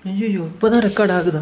ஐயோ இப்போ தான் ரெக்கார்ட் ஆகுதா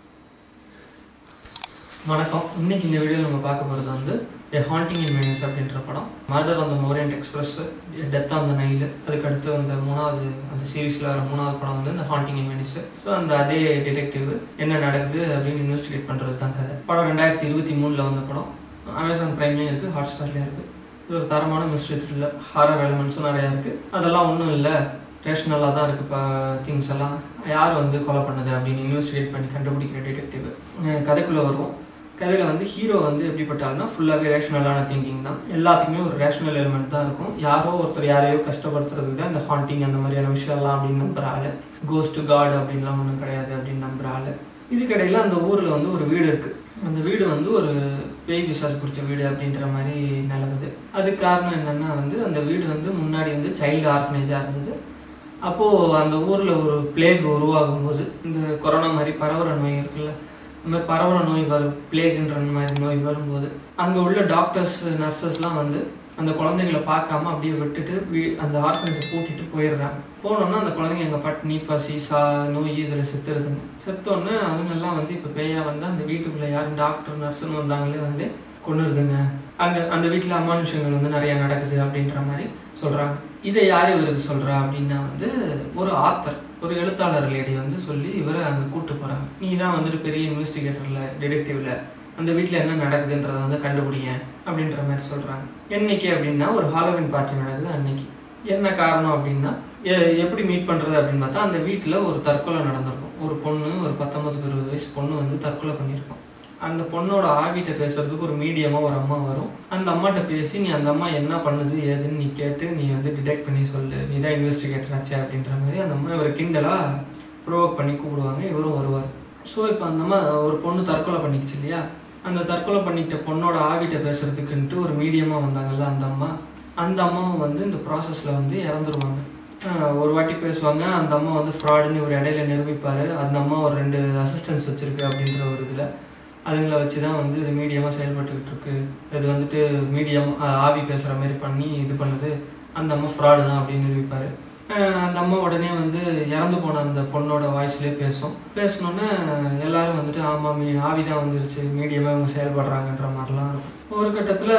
வணக்கம் இன்னைக்கு இந்த வீடியோவில் நம்ம பார்க்க போகிறது வந்து A Haunting in Venice அப்படின்ற படம் மர்டர் அந்த Orient Express death on the Nile அதுக்கடுத்து அந்த மூணாவது அந்த சீரீஸில் வர மூணாவது படம் வந்து இந்த ஹாண்டிங் இன் வெனிஸ் ஸோ அந்த அதே டிடெக்டிவ் என்ன நடக்குது அப்படின்னு இன்வெஸ்டிகேட் பண்ணுறது தான் கதை படம் ரெண்டாயிரத்தி இருபத்தி மூணில் வந்த படம் அமேசான் ப்ரைம்லேயும் இருக்குது ஹாட் ஸ்டார்லேயும் இருக்குது இது ஒரு தரமான மிஸ்ட்ரி த்ரில்லர் ஹாரர் எலிமெண்ட்ஸும் நிறையா இருக்குது அதெல்லாம் ஒன்றும் இல்லை ரேஷனலாக தான் இருக்குது இப்போ திங்ஸ் எல்லாம் யார் வந்து கொலை பண்ணது அப்படின்னு இன்வெஸ்டிகேட் பண்ணி கண்டுபிடிக்கிற டிடெக்டிவ் கதைக்குள்ளே வருவோம் கதையில் வந்து ஹீரோ வந்து எப்படிப்பட்ட ஆளுனா ஃபுல்லாகவே ரேஷனலான திங்கிங் தான் எல்லாத்துக்குமே ஒரு ரேஷனல் எலிமெண்ட் தான் இருக்கும் யாரோ ஒருத்தர் யாரையோ கஷ்டப்படுத்துறதுக்கு தான் இந்த ஹாண்டிங் அந்த மாதிரியான விஷயம்லாம் அப்படின்னு நம்புற ஆள் கோஸ்ட் காட் அப்படின்லாம் ஒன்றும் கிடையாது அப்படின்னு நம்புற ஆள் இதுக்கிடையில் அந்த ஊரில் வந்து ஒரு வீடு இருக்குது அந்த வீடு வந்து ஒரு பேய் பிசாஸ் பிடிச்ச வீடு அப்படின்ற மாதிரி நிலவுது அதுக்கு காரணம் என்னென்னா வந்து அந்த வீடு வந்து முன்னாடி வந்து சைல்டு ஆர்ஃபனேஜாக இருந்தது அப்போது அந்த ஊரில் ஒரு பிளேக் உருவாகும் போது இந்த கொரோனா மாதிரி பரவுற நோய் இருக்குல்ல இந்த மாதிரி பரவுற நோய் வரும் பிளேக்குன்ற மாதிரி நோய் வரும்போது அங்கே உள்ள டாக்டர்ஸ் நர்சஸ்லாம் வந்து அந்த குழந்தைங்களை பார்க்காம அப்படியே விட்டுட்டு வீ அந்த ஆர்ஃபனேஜை பூட்டிட்டு போயிடுறாங்க போனோன்னா அந்த குழந்தைங்க எங்கள் பட்னி பசி சா நோய் இதில் செத்துருதுங்க செத்தோன்னே அவங்கெல்லாம் வந்து இப்போ பேயா வந்து அந்த வீட்டுக்குள்ளே யாரும் டாக்டர் நர்ஸுன்னு வந்தாங்களே வந்து கொண்டுருதுங்க அங்கே அந்த வீட்டில் அமானுஷங்கள் வந்து நிறைய நடக்குது அப்படின்ற மாதிரி சொல்கிறாங்க இதை யார் இவருக்கு சொல்கிறா அப்படின்னா வந்து ஒரு ஆத்தர் ஒரு எழுத்தாளர் லேடி வந்து சொல்லி இவரை அங்கே கூட்டு போகிறாங்க நீ தான் வந்துட்டு பெரிய இன்வெஸ்டிகேட்டரில் டிடெக்டிவ்ல அந்த வீட்டில் என்ன நடக்குதுன்றதை வந்து கண்டுபிடிங்க அப்படின்ற மாதிரி சொல்கிறாங்க என்னைக்கு அப்படின்னா ஒரு ஹாலோவின் பார்ட்டி நடக்குது அன்னைக்கு என்ன காரணம் அப்படின்னா எ- எப்படி மீட் பண்ணுறது அப்படின்னு பார்த்தா அந்த வீட்டில் ஒரு தற்கொலை நடந்திருக்கும் ஒரு பொண்ணு ஒரு பத்தொன்பது இருபது வயசு பொண்ணு வந்து தற்கொலை பண்ணியிருக்கும் அந்த பொண்ணோட ஆவிட்ட பேசுறதுக்கு ஒரு மீடியமாக ஒரு அம்மா வரும் அந்த அம்மாட்ட பேசி நீ அந்த அம்மா என்ன பண்ணுது ஏதுன்னு நீ கேட்டு நீ வந்து டிடெக்ட் பண்ணி சொல்லு நீ தான் இன்வெஸ்டிகேட்டர் ஆச்சு அப்படின்ற மாதிரி அந்த அம்மா இவரை கிண்டலாக ப்ரோவோக் பண்ணி கூப்பிடுவாங்க இவரும் வருவார் ஸோ இப்போ அந்த அம்மா ஒரு பொண்ணு தற்கொலை பண்ணிக்கிச்சு இல்லையா அந்த தற்கொலை பண்ணிக்கிட்ட பொண்ணோட ஆவிட்ட பேசுறதுக்குன்ட்டு ஒரு மீடியமாக வந்தாங்கல்ல அந்த அம்மா அந்த அம்மாவும் வந்து இந்த ப்ராசஸில் வந்து இறந்துருவாங்க ஆஹ் ஒரு வாட்டி பேசுவாங்க அந்த அம்மா வந்து ஃப்ராடுன்னு ஒரு இடையில நிரூபிப்பார் அந்த அம்மா ஒரு ரெண்டு அசிஸ்டன்ஸ் வச்சிருக்கு அப்படின்ற ஒரு இதில் அதுங்களை வச்சு தான் வந்து இது மீடியமாக செயல்பட்டுக்கிட்டு இருக்கு இது வந்துட்டு மீடியம் ஆவி பேசுகிற மாதிரி பண்ணி இது பண்ணுது அந்த அம்மா ஃப்ராடு தான் அப்படின்னு நிரூபிப்பார் அந்த அம்மா உடனே வந்து இறந்து போன அந்த பொண்ணோட வாய்ஸ்லேயே பேசும் பேசினோன்னே எல்லாரும் வந்துட்டு ஆமாம் மீ ஆவி தான் வந்துருச்சு மீடியமாக இவங்க செயல்படுறாங்கன்ற மாதிரிலாம் இருக்கும் ஒரு கட்டத்தில்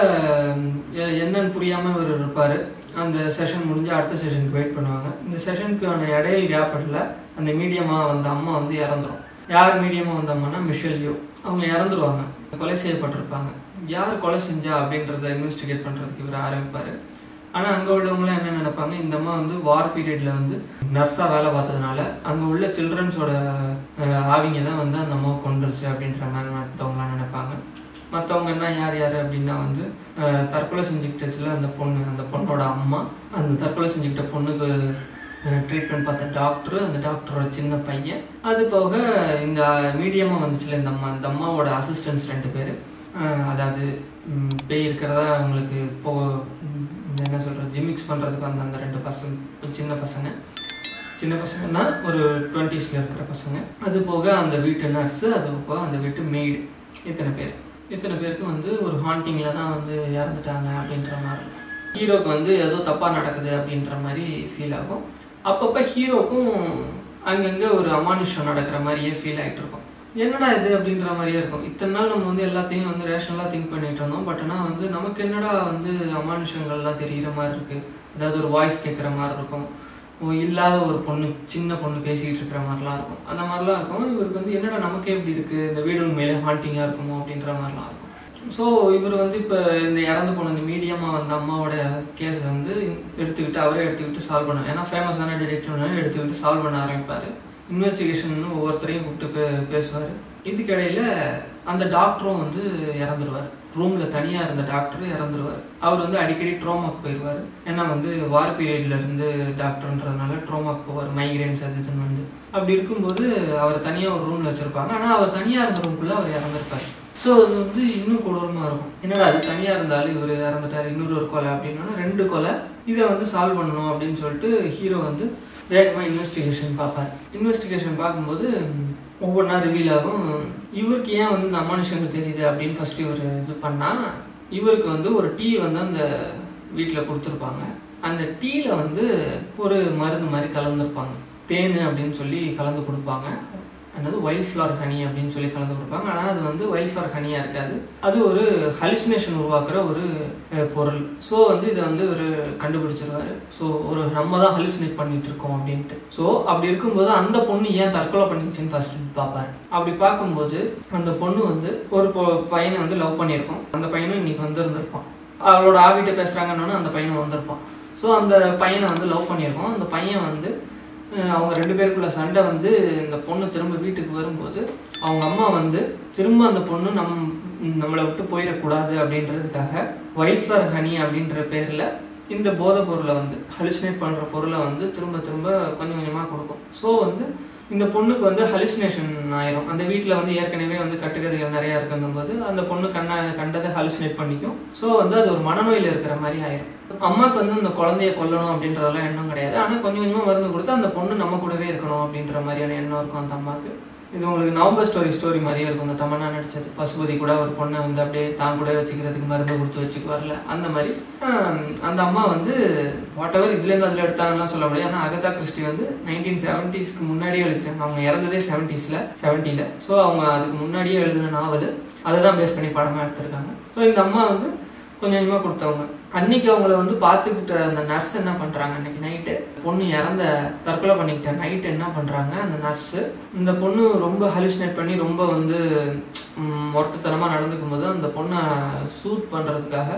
என்னன்னு புரியாமல் இவர் இருப்பார் அந்த செஷன் முடிஞ்சு அடுத்த செஷனுக்கு வெயிட் பண்ணுவாங்க இந்த செஷனுக்கான இடையில கேப்பில் அந்த மீடியமாக வந்த அம்மா வந்து இறந்துரும் யார் மீடியமாக வந்த அம்மானா மிஷல் யூ அவங்க இறந்துருவாங்க கொலை செய்யப்பட்டிருப்பாங்க யார் கொலை செஞ்சா அப்படின்றத இன்வெஸ்டிகேட் பண்ணுறதுக்கு இவர் ஆரம்பிப்பார் ஆனால் அங்கே உள்ளவங்களாம் என்ன நினைப்பாங்க இந்த அம்மா வந்து வார் பீரியடில் வந்து நர்ஸாக வேலை பார்த்ததுனால அங்கே உள்ள சில்ட்ரன்ஸோட ஆவிங்க தான் வந்து அந்த அம்மாவை கொண்டுருச்சு அப்படின்ற மாதிரி மற்றவங்களாம் நினைப்பாங்க மற்றவங்க என்ன யார் யார் அப்படின்னா வந்து அஹ், தற்கொலை செஞ்சுக்கிட்டச்சுல அந்த பொண்ணு அந்த பொண்ணோட அம்மா அந்த தற்கொலை செஞ்சுக்கிட்ட பொண்ணுக்கு ட்ரீட்மெண்ட் பார்த்த டாக்டர் அந்த டாக்டரோட சின்ன பையன் அது போக இந்த மீடியமாக வந்துச்சுல இந்த அம்மா இந்த அம்மாவோட அசிஸ்டன்ஸ் ரெண்டு பேர் அதாவது ம், பேய் இருக்கிறதா அவங்களுக்கு இப்போ ம், என்ன சொல்கிறது ஜிமிக்ஸ் பண்ணுறதுக்கு வந்த அந்த ரெண்டு பசங்க சின்ன பசங்க சின்ன பசங்கன்னா ஒரு டுவெண்ட்டீஸில் இருக்கிற பசங்க அது போக அந்த வீட்டு நர்ஸு அது போக அந்த வீட்டு மெய்டு இத்தனை பேர் இத்தனை பேருக்கு வந்து ஒரு ஹாண்டிங்கில் தான் வந்து இறந்துட்டாங்க அப்படின்ற மாதிரி இருக்கும் ஹீரோக்கு வந்து ஏதோ தப்பாக நடக்குது அப்படின்ற மாதிரி ஃபீல் ஆகும் அப்பப்போ ஹீரோக்கும் அங்கங்கே ஒரு அமானுஷம் நடக்கிற மாதிரியே ஃபீல் ஆகிட்டு இருக்கும் என்னடா இது அப்படின்ற மாதிரியே இருக்கும் இத்தனை நாள் நம்ம வந்து எல்லாத்தையும் வந்து ரேஷனலாக திங்க் பண்ணிட்டு இருந்தோம் பட் ஆனால் வந்து நமக்கு என்னடா வந்து அமானுஷங்கள்லாம் தெரிகிற மாதிரி இருக்குது அதாவது ஒரு வாய்ஸ் கேட்குற மாதிரி இருக்கும் ஓ, இல்லாத ஒரு பொண்ணு சின்ன பொண்ணு பேசிக்கிட்டு இருக்கிற மாதிரிலாம் இருக்கும் அந்த மாதிரிலாம் இருக்கும் இவருக்கு வந்து என்னடா நமக்கே இப்படி இருக்குது இந்த வீடு உண்மையிலே ஹாண்டிங்காக இருக்குமோ அப்படின்ற மாதிரிலாம் இருக்கும் ஸோ இவர் வந்து இப்போ இந்த இறந்து போன இந்த மீடியமாக வந்த அம்மாவோட கேஸை வந்து எடுத்துக்கிட்டு அவரே எடுத்துக்கிட்டு சால்வ் பண்ண ஏன்னா ஃபேமஸான டிடெக்டிவ்னால எடுத்துக்கிட்டு சால்வ் பண்ண ஆரம்பிப்பார் இன்வெஸ்டிகேஷன் ஒவ்வொருத்தரையும் கூப்பிட்டு பே பேசுவார் இதுக்கிடையில் அந்த டாக்டரும் வந்து இறந்துருவார் ரூமில் தனியாக இருந்த டாக்டர் இறந்துருவார் அவர் வந்து அடிக்கடி ட்ரோமாக்கு போயிடுவார் ஏன்னா வந்து வார் பீரியட்ல இருந்து டாக்டர்ன்றதுனால ட்ரோமாக்கு போவார் மைக்ரைன்ஸ் அது இதுன்னு வந்து அப்படி இருக்கும்போது அவர் தனியாக ஒரு ரூமில் வச்சுருப்பாங்க ஆனால் அவர் தனியாக இருந்த ரூம்குள்ளே அவர் இறந்துருப்பார் ஸோ அது வந்து இன்னும் கொடூரமாக இருக்கும் என்னடா அது தனியாக இருந்தாலும் இவர் இறந்துட்டார் இன்னொரு ஒரு கொலை அப்படின்னா ரெண்டு கொலை இதை வந்து சால்வ் பண்ணணும் அப்படின்னு சொல்லிட்டு ஹீரோ வந்து வேகமாக இன்வெஸ்டிகேஷன் பார்ப்பார் இன்வெஸ்டிகேஷன் பார்க்கும்போது ஒவ்வொன்றா ரிவீல் ஆகும் இவருக்கு ஏன் வந்து இந்த அமானுஷங்கள் தெரியுது அப்படின்னு ஃபர்ஸ்ட் இவர் இது பண்ணால் இவருக்கு வந்து ஒரு டீ வந்து அந்த வீட்டில் கொடுத்துருப்பாங்க அந்த டீயில் வந்து ஒரு மருந்து மாதிரி கலந்துருப்பாங்க தேன் அப்படின்னு சொல்லி கலந்து கொடுப்பாங்க என்னது ஒயில்ட் ஃப்ளவர் ஹனி அப்படின்னு சொல்லி கலந்து கொடுப்பாங்க ஆனால் அது வந்து ஒயில்ட் ஃப்ளவர் ஹனியாக இருக்காது அது ஒரு ஹலிசினேஷன் உருவாக்குற ஒரு அஹ், பொருள் ஸோ வந்து இதை வந்து ஒரு கண்டுபிடிச்சிருவாரு ஸோ ஒரு நம்ம தான் ஹலிசினேட் பண்ணிட்டு இருக்கோம் அப்படின்ட்டு ஸோ அப்படி இருக்கும்போது அந்த பொண்ணு ஏன் தற்கொலை பண்ணிக்கிச்சுன்னு ஃபர்ஸ்ட் பார்ப்பாரு அப்படி பார்க்கும்போது அந்த பொண்ணு வந்து ஒரு பொ- பையனை வந்து லவ் பண்ணியிருக்கோம் அந்த பையனும் இன்னைக்கு வந்திருந்திருப்பான் அவளோட ஆவிட்ட பேசுகிறாங்கன்னு அந்த பையனும் வந்திருப்பான் ஸோ அந்த பையனை வந்து லவ் பண்ணியிருக்கோம் அந்த பையன் வந்து அஹ் அவங்க ரெண்டு பேருக்குள்ள சண்டை வந்து இந்த பொண்ணு திரும்ப வீட்டுக்கு வரும்போது அவங்க அம்மா வந்து திரும்ப அந்த பொண்ணு நம் நம்மளை விட்டு போயிடக்கூடாது அப்படின்றதுக்காக ஒயிட் ஃப்ளவர் ஹனி அப்படின்ற பேரில் இந்த போதை பொருளை வந்து ஹலிசினேட் பண்ணுற பொருளை வந்து திரும்ப திரும்ப கொஞ்சம் கொஞ்சமாக கொடுக்கும் ஸோ வந்து இந்த பொண்ணுக்கு வந்து ஹலிசினேஷன் ஆயிரும் அந்த வீட்டில் வந்து ஏற்கனவே வந்து கட்டுக்கதைகள் நிறையா இருக்குன்னும் போது அந்த பொண்ணு கண்ண கண்டதை ஹலிசினேட் பண்ணிக்கும் ஸோ வந்து அது ஒரு மனநோயில் இருக்கிற மாதிரி ஆயிரும் அம்மாவுக்கு வந்து அந்த குழந்தைய கொல்லணும் அப்படின்றதெல்லாம் எண்ணம் கிடையாது ஆனால் கொஞ்சம் கொஞ்சமாக மருந்து கொடுத்து அந்த பொண்ணு நம்ம கூடவே இருக்கணும் அப்படின்ற மாதிரியான எண்ணம் இருக்கும் அந்த அம்மாவுக்கு இது உங்களுக்கு நவம்பர் ஸ்டோரி ஸ்டோரி மாதிரியே இருக்கும் இந்த தமன்னா நடிச்சது பசுபதி கூட ஒரு பொண்ணை வந்து அப்படியே தான் கூட வச்சுக்கிறதுக்கு மருந்து கொடுத்து வச்சுக்குவார்ல அந்த மாதிரி ஆஹ், அந்த அம்மா வந்து வாட் எவர் இதுலேருந்து அதில் எடுத்தாங்கலாம் சொல்ல முடியாது ஆனால் அகதா கிறிஸ்டி வந்து நைன்டீன் செவன்ட்டீஸ்க்கு முன்னாடியே எழுதிட்டாங்க அவங்க இறந்ததே செவன்ட்டீஸில் செவன்ட்டியில் ஸோ அவங்க அதுக்கு முன்னாடியே எழுதின நாவல் அதை தான் பேஸ் பண்ணி படமாக எடுத்திருக்காங்க ஸோ இந்த அம்மா வந்து கொஞ்சம் கொஞ்சமாக கொடுத்தவங்க அன்னைக்கு அவங்கள வந்து பார்த்துக்கிட்ட அந்த நர்ஸ் என்ன பண்ணுறாங்க அன்னைக்கு நைட்டு பொண்ணு இறந்த தற்கொலை பண்ணிக்கிட்ட நைட்டு என்ன பண்ணுறாங்க அந்த நர்ஸு இந்த பொண்ணு ரொம்ப ஹலிசினேட் பண்ணி ரொம்ப வந்து மொரட்டுத்தனமாக நடந்துக்கும் போது அந்த பொண்ணை சூட் பண்ணுறதுக்காக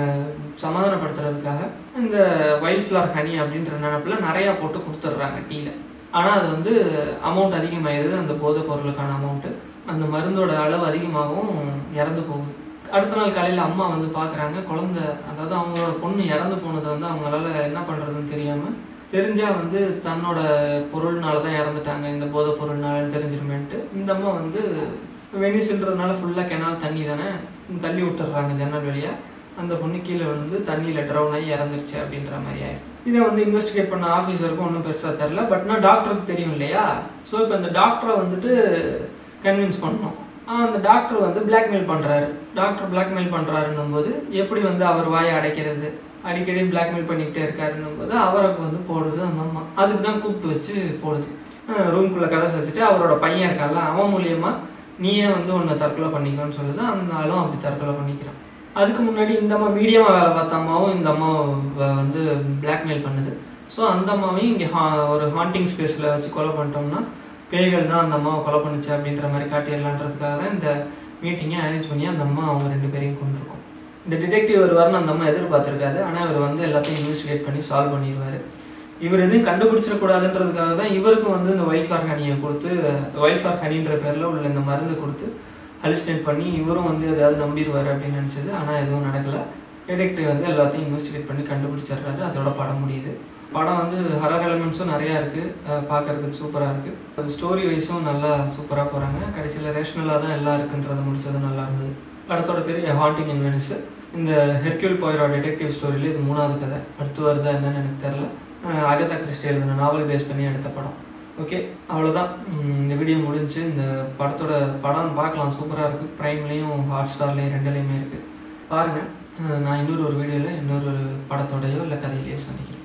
சமாதானப்படுத்துறதுக்காக இந்த வைல்ட் ஃப்ளவர் ஹனி அப்படின்ற நினப்பில் நிறையா போட்டு கொடுத்துட்றாங்க டீயில் ஆனால் அது வந்து அமௌண்ட் அதிகமாயிருது அந்த போதைப் பொருளுக்கான அமௌண்ட்டு அந்த மருந்தோட அளவு அதிகமாகவும் இறந்து போகுது அடுத்த நாள் காலையில் அம்மா வந்து பார்க்குறாங்க குழந்தை அதாவது அவங்களோட பொண்ணு இறந்து போனதை வந்து அவங்களால என்ன பண்ணுறதுன்னு தெரியாமல் தெரிஞ்சால் வந்து தன்னோட பொருள்னால தான் இறந்துட்டாங்க இந்த போதைப் பொருள்னாலன்னு தெரிஞ்சிருமேன்ட்டு இந்த அம்மா வந்து வெனிஸ்ன்றதுனால ஃபுல்லாக கெனால் தண்ணி தானே தள்ளி விட்டுறாங்க ஜன்னல் வழியாக அந்த பொண்ணு கீழே விழுந்து தண்ணியில் ட்ரவுன் ஆகி இறந்துருச்சு அப்படின்ற மாதிரி ஆயிடுச்சு இதை வந்து இன்வெஸ்டிகேட் பண்ண ஆஃபீஸருக்கும் ஒன்றும் பெருசாக தெரில பட் நான் டாக்டருக்கு தெரியும் இல்லையா ஸோ இப்போ இந்த டாக்டரை வந்துட்டு கன்வின்ஸ் பண்ணணும் ஆஹ் அந்த டாக்டர் வந்து பிளாக்மெயில் பண்ணுறாரு டாக்டர் பிளாக்மெயில் பண்ணுறாருன்னும் போது எப்படி வந்து அவர் வாயை அடைக்கிறது அடிக்கடி பிளாக்மெயில் பண்ணிக்கிட்டே இருக்காருன்னும் போது அவரை வந்து போடுது அந்த அம்மா அதுக்கு தான் கூப்பிட்டு வச்சு போடுது ரூம்குள்ளே கதை வச்சுட்டு அவரோட பையன் இருக்கான்ல அவன் மூலியமா நீயே வந்து உன்னை தற்கொலை பண்ணிக்கோன்னு சொல்லுது அந்த ஆளும் அப்படி தற்கொலை பண்ணிக்கிறான் அதுக்கு முன்னாடி இந்த அம்மா மீடியமாக வேலை பார்த்த அம்மாவும் இந்த அம்மா வந்து பிளாக்மெயில் பண்ணுது ஸோ அந்த அம்மாவையும் இங்கே ஒரு ஹாண்டிங் ஸ்பேஸில் வச்சு கொலை பண்ணிட்டோம்னா பேய்கள் தான் அந்த அம்மாவை கொலை பண்ணுச்சு அப்படின்ற மாதிரி காட்டிடலான்றதுக்காக தான் இந்த மீட்டிங்கை அரேஞ்ச் பண்ணி அந்த அம்மா அவங்க ரெண்டு பேரையும் கொண்டிருக்கும் இந்த டிடெக்டிவ் வருவார்னு அந்த அம்மா எதிர்பார்த்துருக்காது ஆனால் இவர் வந்து எல்லாத்தையும் இன்வெஸ்டிகேட் பண்ணி சால்வ் பண்ணிடுவார் இவர் எதுவும் கண்டுபிடிச்சிடக்கூடாதுன்றதுக்காக தான் இவருக்கும் வந்து இந்த ஒயில்ஃபார் ஹனியை கொடுத்து ஒயில்ஃபார் ஹனின்ற பேரில் உள்ள இந்த மருந்து கொடுத்து ஹலிஸ்டேட் பண்ணி இவரும் வந்து எதாவது நம்பிடுவார் அப்படின்னு நினச்சது ஆனால் எதுவும் நடக்கலை டிடெக்டிவ் வந்து எல்லாத்தையும் இன்வெஸ்டிகேட் பண்ணி கண்டுபிடிச்சிடுறாரு அதோட படம் முடியுது படம் வந்து ஹரர் எலிமெண்ட்ஸும் நிறையா இருக்குது பார்க்குறதுக்கு சூப்பராக இருக்குது ஸ்டோரி வைஸும் நல்லா சூப்பராக போகிறாங்க கடைசியில் ரேஷ்னலாக தான் எல்லாம் இருக்குன்றது முடிச்சது நல்லா இருந்தது படத்தோட பேர் ஹாண்டிங் இன் வெனிஸ் இந்த ஹெர்க்யூல் போயிரோ டிடெக்டிவ் ஸ்டோரியில் இது மூணாவது கதை அடுத்து வருதா என்னன்னு எனக்கு தெரில அகதா கிறிஸ்டி எழுதின நாவல் பேஸ் பண்ணி எடுத்த படம் ஓகே அவ்வளோதான் இந்த வீடியோ முடிஞ்சு இந்த படத்தோட படம் பார்க்கலாம் சூப்பராக இருக்குது ப்ரைம்லேயும் ஹாட் ஸ்டார்லேயும் ரெண்டுலேயுமே இருக்குது பாருங்கள் நான் இன்னொரு ஒரு வீடியோவில் இன்னொரு ஒரு படத்தோடையோ இல்லை கதையிலையோ சந்திக்கிறேன்